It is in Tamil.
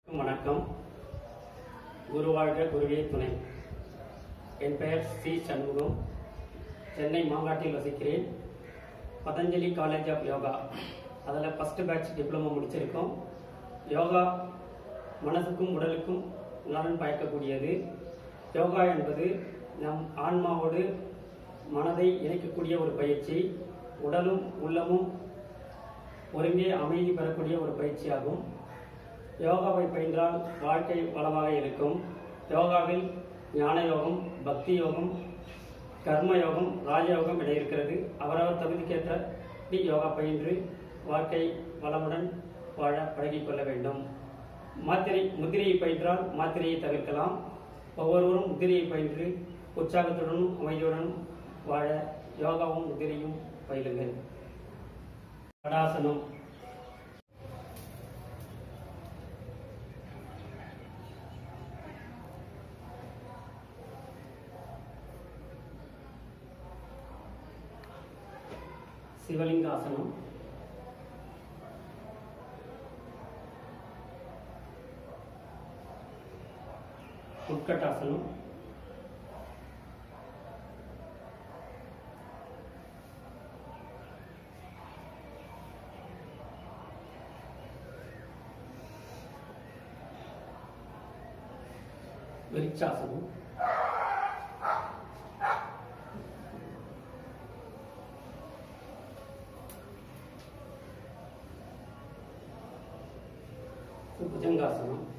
வணக்கம் குருவாழ்க குருவே துணை என் பெயர் சி சண்முகம் சென்னை மாங்காட்டில் வசிக்கிறேன் பதஞ்சலி காலேஜ் ஆஃப் யோகா அதில் ஃபஸ்ட்டு பேட்ச் டிப்ளமோ முடிச்சிருக்கோம் யோகா மனசுக்கும் உடலுக்கும் நலன் பயக்கக்கூடியது யோகா என்பது நம் ஆன்மாவோடு மனதை இணைக்கக்கூடிய ஒரு பயிற்சி உடலும் உள்ளமும் ஒருங்கே அமைதி பெறக்கூடிய ஒரு பயிற்சியாகும் யோகாவை பயின்றால் வாழ்க்கை வளமாக இருக்கும் யோகாவில் ஞான யோகம் பக்தி யோகம் கர்ம யோகம் ராஜயோகம் என இருக்கிறது அவரவர் தகுதிக்கேற்ற யோகா பயின்று வாழ்க்கை வளமுடன் வாழ பழகிக் கொள்ள வேண்டும் மாத்திரை முதிரையை பயின்றால் மாத்திரையை தவிர்க்கலாம் ஒவ்வொருவரும் முதிரையை பயின்று உற்சாகத்துடனும் அமைதியுடனும் வாழ யோகாவும் முதிரையும் பயிலுங்கள் கடாசனம் சிவலிங்காசனம் உட்கட்டாசனம் விரிச்சாசனம் புஜங்காசனம்